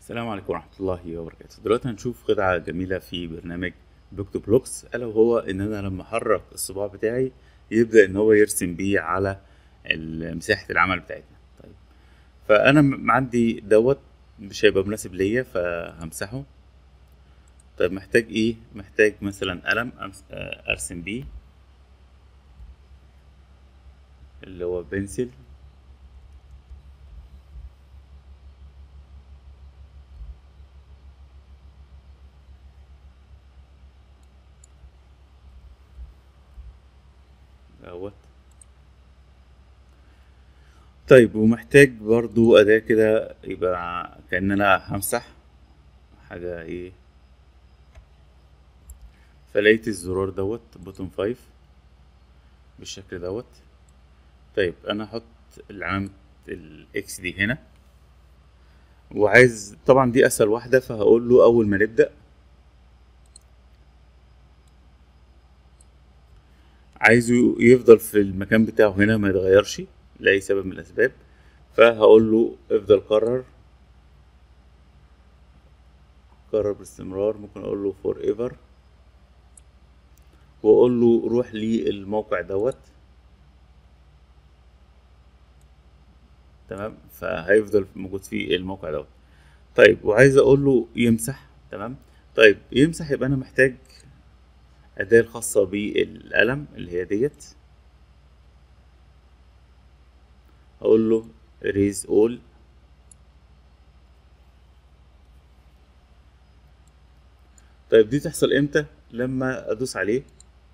السلام عليكم ورحمة الله وبركاته دلوقتي هنشوف خدعة جميلة في برنامج بلوكتو بلوكس ألا وهو إن أنا لما أحرك الصباع بتاعي يبدأ إن هو يرسم بيه على ال- مساحة العمل بتاعتنا طيب فأنا م- عندي دوت مش هيبقى مناسب ليا فهمسحه طيب محتاج إيه محتاج مثلا قلم أمس- آه، أرسم بيه اللي هو بنسل دوت طيب ومحتاج برضو أداة كده يبقى كأن أنا همسح حاجة إيه فلقيت الزرار دوت بوتون فايف بالشكل دوت طيب أنا هحط علامة الإكس دي هنا وعايز طبعا دي أسهل واحدة فهقول له أول ما نبدأ عايزه يفضل في المكان بتاعه هنا ما يتغيرش لأي سبب من الأسباب فهقول له افضل كرر كرر باستمرار ممكن أقول له فور ايفر وأقول له روح للموقع دوت تمام فهيفضل موجود في الموقع دوت طيب وعايز أقول له يمسح تمام طيب يمسح يبقى أنا محتاج أداة الخاصة بالقلم اللي هي ديت أقول له erase all طيب دي تحصل امتى لما ادوس عليه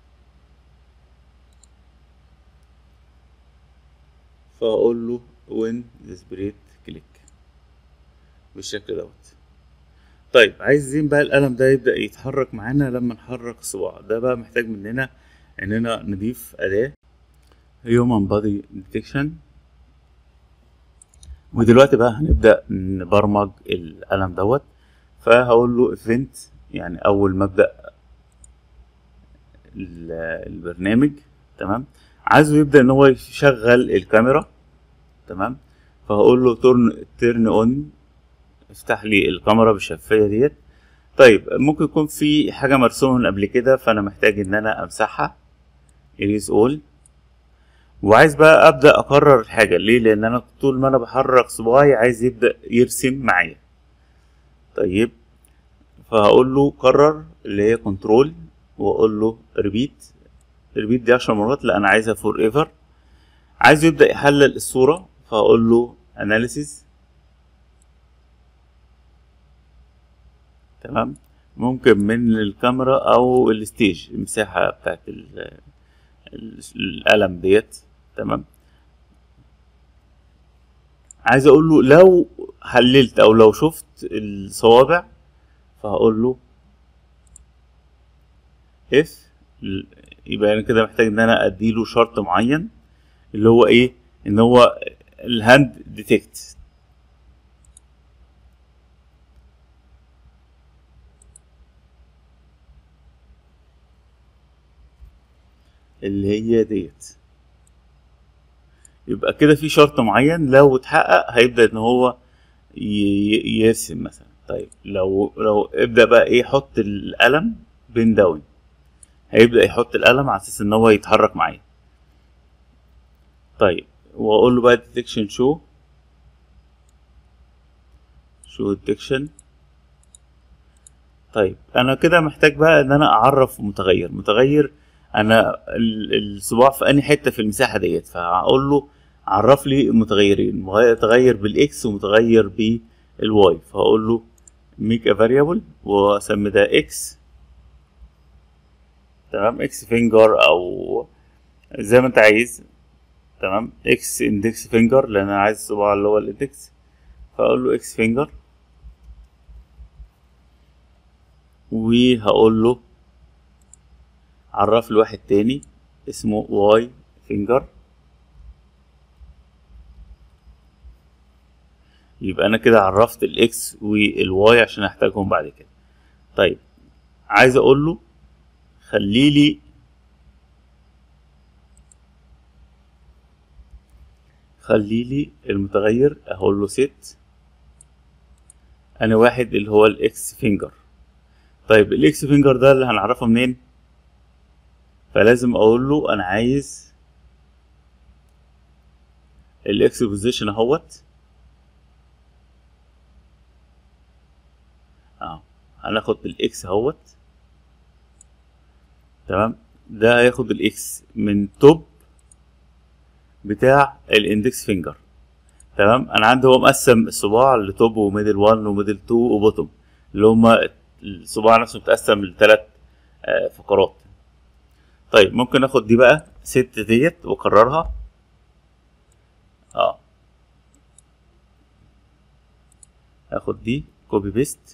فاقول له when desperate click بالشكل دوت طيب عايزين بقى القلم ده يبدأ يتحرك معانا لما نحرك الصباع ده بقى محتاج مننا اننا نضيف أداة human body detection ودلوقتي بقى هنبدأ نبرمج القلم دوت فهقول له event يعني أول ما أبدأ ال- البرنامج تمام عايزه يبدأ إن هو يشغل الكاميرا تمام فهقول له turn turn on افتح لي الكاميرا بالشفافية ديت طيب ممكن يكون في حاجة مرسومة من قبل كده فأنا محتاج إن أنا أمسحها erase all وعايز بقى أبدأ أكرر الحاجة ليه؟ لأن أنا طول ما أنا بحرك صباعي عايز يبدأ يرسم معايا طيب فهقول له كرر اللي هي كنترول وأقول له ريبيت ريبيت دي عشر مرات لا أنا عايزها فور ايفر عايزه يبدأ يحلل الصورة فهقول له اناليسيز تمام ممكن من الكاميرا او الستيج المساحة بتاعت ال- ال- القلم ديت تمام عايز اقول له لو حللت او لو شفت الصوابع فهقول له اف يبقى انا كده محتاج ان انا اديله شرط معين اللي هو ايه ان هو الهاند ديتكت اللي هي ديت يبقى كده في شرط معين لو اتحقق هيبدأ ان هو ي- ي- يرسم مثلا طيب لو لو ابدأ بقى ايه حط القلم بين داون هيبدأ يحط القلم على اساس ان هو يتحرك معايا طيب واقول له بقى ديتكشن شو شو ديتكشن طيب انا كده محتاج بقى ان انا اعرف متغير متغير انا ال- الصباع في انهي حته في المساحه ديت فهقول له عرف لي متغيرين متغير بالاكس ومتغير بالواي فهقول له ميك ا فاريبل واسمي ده اكس تمام اكس فينجر او زي ما انت عايز تمام اكس اندكس فينجر لان انا عايز الصباع اللي هو الاندكس فاقول له اكس فينجر وهقول له عرف لي واحد تاني اسمه واي فينجر يبقى انا كده عرفت الاكس والواي عشان احتاجهم بعد كده طيب عايز اقول له خلي لي خلي لي المتغير اقول له set انا واحد اللي هو الاكس فينجر طيب الاكس فينجر ده اللي هنعرفه منين فلازم اقول له انا عايز الاكس بوزيشن اهوت اه هناخد الاكس اهوت تمام ده هياخد الاكس من توب بتاع الاندكس فينجر تمام انا عندي هو مقسم الصباع لتوب وميدل 1 وميدل 2 وبوتوم اللي هما الصباع نفسه متقسم لثلاث فقرات طيب ممكن اخد دي بقى ست ديت واكررها اه هاخد دي كوبي بيست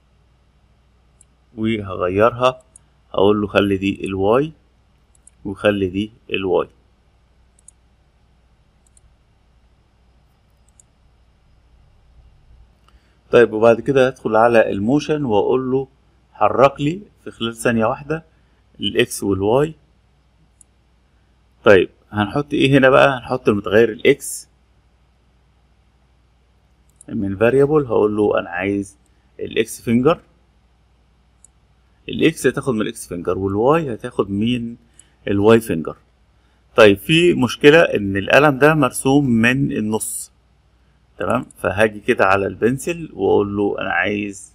وهغيرها اقول له خلي دي الواي وخلي دي الواي طيب وبعد كده هدخل على الموشن واقول له حرك لي في خلال ثانية واحدة الاكس والواي طيب هنحط ايه هنا بقى هنحط المتغير الاكس من variable هقول له انا عايز الاكس فينجر الاكس هتاخد من الاكس فينجر والواي هتاخد من الواي فينجر طيب في مشكلة ان القلم ده مرسوم من النص تمام فهاجي كده على البنسل واقول له انا عايز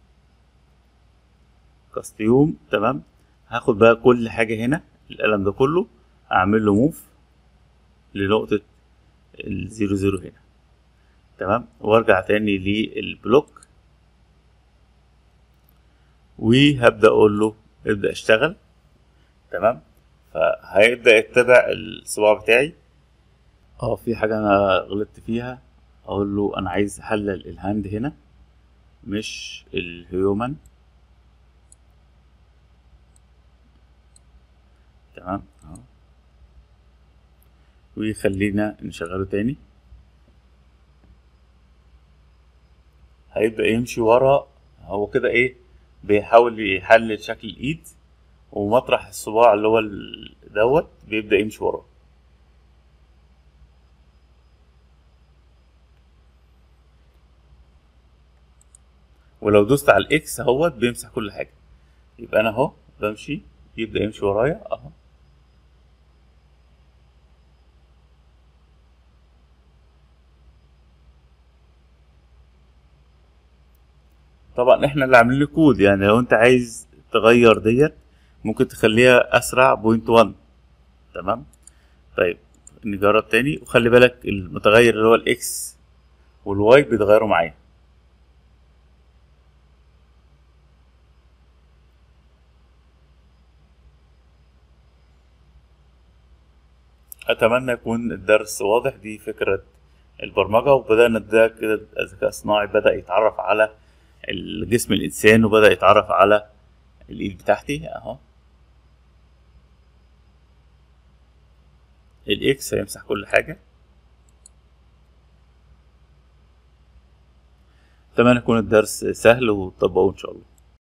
كاستيوم تمام هاخد بقى كل حاجة هنا القلم ده كله اعمل له موف لنقطة الزيرو زيرو هنا تمام وارجع تاني للبلوك وهبدأ اقول له ابدأ اشتغل تمام فهيبدأ يتبع الصباع بتاعي اه في حاجة انا غلطت فيها اقول له انا عايز احلل الهاند هنا مش الهيومن تمام اهو ويخلينا نشغله تاني هيبدأ يمشي ورا هو كده ايه بيحاول يحلل شكل الايد ومطرح الصباع اللي هو دوت بيبدأ يمشي وراه ولو دوست على الاكس اهوت بيمسح كل حاجه يبقى انا اهو بمشي يبدا يمشي ورايا اهو طبعا احنا اللي عاملين كود يعني لو انت عايز تغير ديت ممكن تخليها اسرع بوينت 1 تمام طيب نجرب تاني وخلي بالك المتغير اللي هو الاكس والواي بيتغيروا معايا اتمنى يكون الدرس واضح دي فكره البرمجه وبدانا ده كده الذكاء الصناعي بدا يتعرف على جسم الانسان وبدا يتعرف على الايد بتاعتي اهو الاكس هيمسح كل حاجه اتمنى يكون الدرس سهل وتطبقوه ان شاء الله